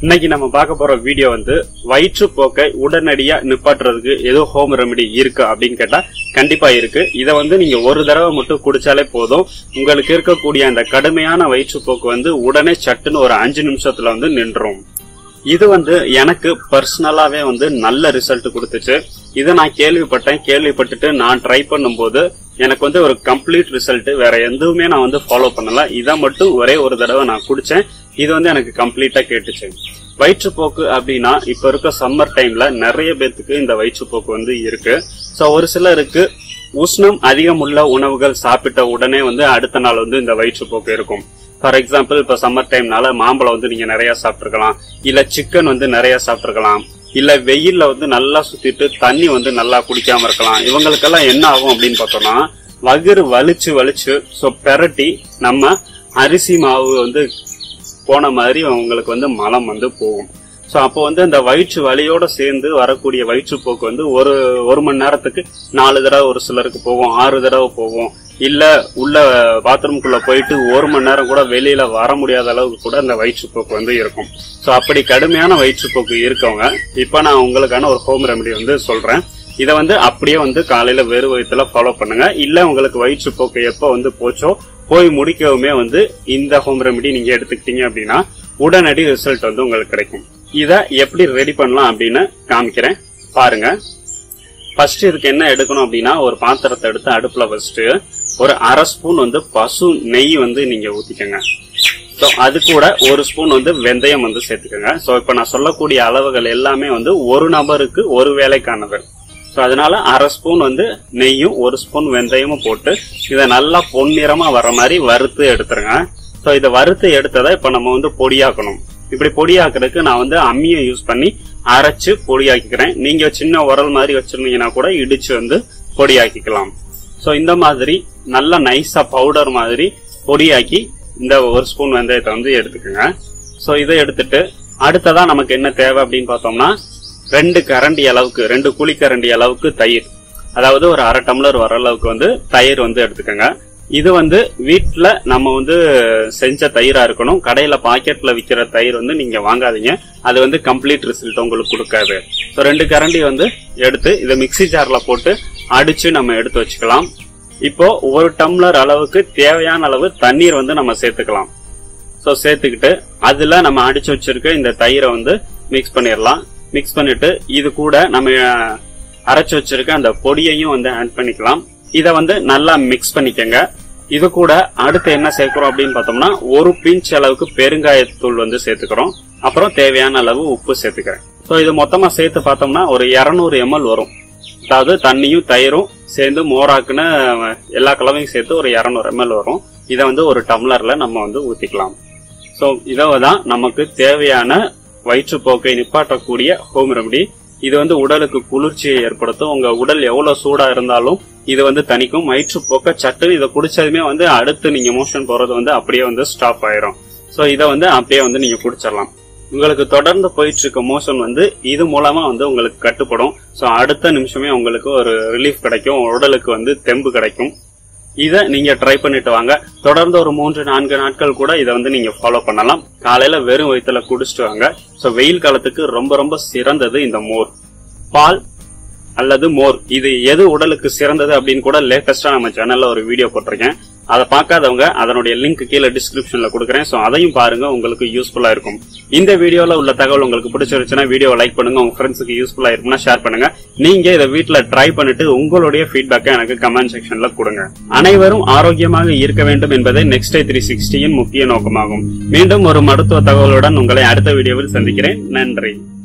இன்னைக்கு நம்ம பார்க்க போற வீடியோ வந்து வயிற்றுப்போக்கை உடனடியா நிப்பாட்டுறதுக்கு ஏதோ ஹோம் ரெமெடி இருக்கு அப்படின்னு கேட்டா கண்டிப்பா இருக்கு இதை வந்து நீங்க ஒரு தடவை மட்டும் குடிச்சாலே போதும் உங்களுக்கு இருக்கக்கூடிய அந்த கடுமையான வயிற்றுப்போக்கு வந்து உடனே சட்டுன்னு ஒரு அஞ்சு நிமிஷத்துல வந்து நின்றும் இது வந்து எனக்கு பர்சனலாவே வந்து நல்ல ரிசல்ட் கொடுத்துச்சு இதை நான் கேள்விப்பட்டேன் கேள்விப்பட்டுட்டு நான் ட்ரை பண்ணும்போது எனக்கு வந்து ஒரு கம்ப்ளீட் ரிசல்ட் வேற எதுவுமே நான் வந்து ஃபாலோ பண்ணல இதை மட்டும் ஒரே ஒரு தடவை நான் குடிச்சேன் இது வந்து எனக்கு கம்ப்ளீட்டா கேட்டுச்சு வயிற்றுப்போக்கு அப்படின்னா இப்ப இருக்க சம்மர் டைம்ல நிறைய பேத்துக்கு இந்த வயிற்றுப்போக்கு வந்து இருக்கு சோ ஒரு சிலருக்கு உஷ்ணம் அதிகமுள்ள உணவுகள் சாப்பிட்ட உடனே வந்து அடுத்த நாள் வந்து இந்த வயிற்றுப்போக்கு இருக்கும் ஃபார் எக்ஸாம்பிள் இப்ப சம்மர் டைம்னால மாம்பழம் வந்து நீங்க நிறைய சாப்பிட்டுருக்கலாம் இல்ல சிக்கன் வந்து நிறைய சாப்பிட்டுருக்கலாம் இல்ல வெயில்ல வந்து நல்லா சுத்திட்டு தண்ணி வந்து நல்லா குடிக்காம இருக்கலாம் இவங்களுக்கெல்லாம் என்ன ஆகும் அப்படின்னு பார்த்தோம்னா வயிறு வலிச்சு வலிச்சு ஸோ பெரட்டி நம்ம அரிசி மாவு வந்து போன மாதிரி அவங்களுக்கு வந்து மலம் வந்து போகும் ஸோ அப்போ வந்து அந்த வயிற்று வலியோட சேர்ந்து வரக்கூடிய வயிற்றுப்போக்கு வந்து ஒரு ஒரு மணி நேரத்துக்கு நாலு தடவை ஒரு சிலருக்கு போகும் ஆறு தடவை போகும் இல்ல உள்ள பாத்ரூம்குள்ள போயிட்டு ஒரு மணி நேரம் கூட வெளியில வர முடியாத அளவுக்கு கூட அந்த வயிற்றுப்போக்கு வந்து இருக்கும் ஸோ அப்படி கடுமையான வயிற்றுப்போக்கு இருக்கவங்க இப்ப நான் உங்களுக்கான ஒரு ஹோம் ரெமெடி வந்து சொல்றேன் இதை வந்து அப்படியே வந்து காலையில வெறு வயிற்றுல ஃபாலோ பண்ணுங்க இல்ல உங்களுக்கு வயிற்றுப்போக்கு எப்போ வந்து போச்சோ போய் முடிக்கவுமே வந்து இந்த ஹோம் ரெமெடி நீங்க எடுத்துக்கிட்டீங்க அப்படின்னா உடனடி ரிசல்ட் வந்து உங்களுக்கு கிடைக்கும் இதை எப்படி ரெடி பண்ணலாம் அப்படின்னு காமிக்கிறேன் பாருங்க ஃபர்ஸ்ட் இதுக்கு என்ன எடுக்கணும் அப்படின்னா ஒரு பாத்திரத்தை எடுத்து அடுப்புல வச்சுட்டு ஒரு அரை ஸ்பூன் வந்து பசு நெய் வந்து நீங்க ஊத்திக்கோங்க ஸோ அது கூட ஒரு ஸ்பூன் வந்து வெந்தயம் வந்து சேர்த்துக்கோங்க ஸோ இப்போ நான் சொல்லக்கூடிய அளவுகள் எல்லாமே வந்து ஒரு நபருக்கு ஒரு வேலைக்கானது ஸோ அதனால அரை ஸ்பூன் வந்து நெய்யும் ஒரு ஸ்பூன் வெந்தயமும் போட்டு இதை நல்லா பொன்னிறமா வர மாதிரி வறுத்து எடுத்துருங்க ஸோ இதை வறுத்து எடுத்ததை இப்போ நம்ம வந்து பொடியாக்கணும் இப்படி பொடியாக்குறதுக்கு நான் வந்து அம்மியை யூஸ் பண்ணி அரைச்சு பொடியாக்கிக்கிறேன் நீங்க சின்ன உரல் மாதிரி வச்சிருந்தீங்கன்னா கூட இடிச்சு வந்து பொடியாக்கிக்கலாம் ஸோ இந்த மாதிரி நல்லா நைஸா பவுடர் மாதிரி பொடியாக்கி இந்த ஒரு ஸ்பூன் வெந்தயத்தை வந்து எடுத்துக்கோங்க ஸோ இதை எடுத்துட்டு அடுத்ததா நமக்கு என்ன தேவை அப்படின்னு பார்த்தோம்னா ரெண்டு கரண்டி அளவுக்கு ரெண்டு குழிக்கரண்டி அளவுக்கு தயிர் அதாவது ஒரு அரை டம்ளர் வர அளவுக்கு வந்து தயிர் வந்து எடுத்துக்கோங்க இது வந்து வீட்ல நம்ம வந்து செஞ்ச தயிரா இருக்கணும் கடையில பாக்கெட்ல விக்கிற தயிர் வந்து நீங்க வாங்காதீங்க அது வந்து கம்ப்ளீட் ரிசல்ட் உங்களுக்கு கொடுக்காது ஸோ ரெண்டு கரண்டி வந்து எடுத்து இதை மிக்ஸி ஜார்ல போட்டு அடிச்சு நம்ம எடுத்து வச்சுக்கலாம் இப்போ ஒரு டம்ளர் அளவுக்கு தேவையான அளவு தண்ணீர் வந்து நம்ம சேர்த்துக்கலாம் ஸோ சேர்த்துக்கிட்டு அதுல நம்ம அடிச்சு வச்சிருக்க இந்த தயிரை வந்து மிக்ஸ் பண்ணிடலாம் மிக்ஸ் பண்ணிட்டு இது கூட நம்ம அஹ், அரைச்சு வச்சிருக்க அந்த பொடியையும் வந்து ஆட் பண்ணிக்கலாம் இதை வந்து நல்லா மிக்ஸ் பண்ணிக்கங்க இது கூட அடுத்து என்ன சேர்க்கிறோம் அப்படின்னு பார்த்தோம்னா ஒரு பிஞ்ச் அளவுக்கு பெருங்காயத்தூள் வந்து சேர்த்துக்கிறோம் அப்புறம் தேவையான அளவு உப்பு சேர்த்துக்கிறேன் ஸோ இது மொத்தமா சேர்த்து பார்த்தோம்னா ஒரு 200 எம்எல் வரும் அதாவது தண்ணியும் தயிரும் சேர்ந்து மோராக்குன அஹ், எல்லா கலவையும் சேர்த்து ஒரு 200 எம்எல் வரும் இதை வந்து ஒரு டம்ளர்ல நம்ம வந்து ஊத்திக்கலாம் ஸோ இதை தான் நமக்கு தேவையான வயிற்றுப்போக்கை நிப்பாட்டக்கூடிய ஹோம் ரெமடி இது வந்து உடலுக்கு குளிர்ச்சியை ஏற்படுத்தும் உங்க உடல் எவ்வளவு சூடா இருந்தாலும் இது வந்து தணிக்கும் வயிற்றுப்போக்க சட்டு இதை குடிச்சதுமே வந்து அடுத்து நீங்க மோஷன் போறது வந்து அப்படியே வந்து ஸ்டாப் ஆயிரும் ஸோ இதை வந்து அப்படியே வந்து நீங்க குடிச்சிடலாம் உங்களுக்கு தொடர்ந்து போயிட்டு இருக்க மோஷன் வந்து இது மூலமா வந்து உங்களுக்கு கட்டுப்படும் ஸோ அடுத்த நிமிஷமே உங்களுக்கு ஒரு ரிலீஃப் கிடைக்கும் உடலுக்கு வந்து தெம்பு கிடைக்கும் இதை நீங்க ட்ரை பண்ணிட்டு வாங்க தொடர்ந்து ஒரு மூன்று நான்கு நாட்கள் கூட இதை வந்து நீங்க ஃபாலோ பண்ணலாம் காலையில வெறும் வயிற்றுல குடிச்சிட்டு வாங்க ஸோ வெயில் காலத்துக்கு ரொம்ப ரொம்ப சிறந்தது இந்த மோர் பால் அல்லது மோர் இது எது உடலுக்கு சிறந்தது அப்படின்னு கூட லேட்டஸ்டா நம்ம சேனல்ல ஒரு வீடியோ போட்டிருக்கேன் அதை பார்க்காதவங்க அதனுடைய லிங்க் கீழே டிஸ்கிரிப்ஷன்ல கொடுக்குறேன் ஸோ அதையும் பாருங்க உங்களுக்கு யூஸ்ஃபுல்லா இருக்கும் இந்த வீடியோல உள்ள தகவல் உங்களுக்கு பிடிச்சிருச்சுன்னா வீடியோவை லைக் பண்ணுங்க உங்க ஃப்ரெண்ட்ஸுக்கு யூஸ்ஃபுல்லா இருக்கும்னா ஷேர் பண்ணுங்க நீங்க இதை வீட்ல ட்ரை பண்ணிட்டு உங்களுடைய ஃபீட்பேக்கை எனக்கு கமெண்ட் செக்ஷன்ல கொடுங்க அனைவரும் ஆரோக்கியமாக இருக்க வேண்டும் என்பதே நெக்ஸ்ட் த்ரீ சிக்ஸ்டியின் முக்கிய நோக்கமாகும் மீண்டும் ஒரு மருத்துவ தகவலுடன் உங்களை அடுத்த வீடியோவில் சந்திக்கிறேன் நன்றி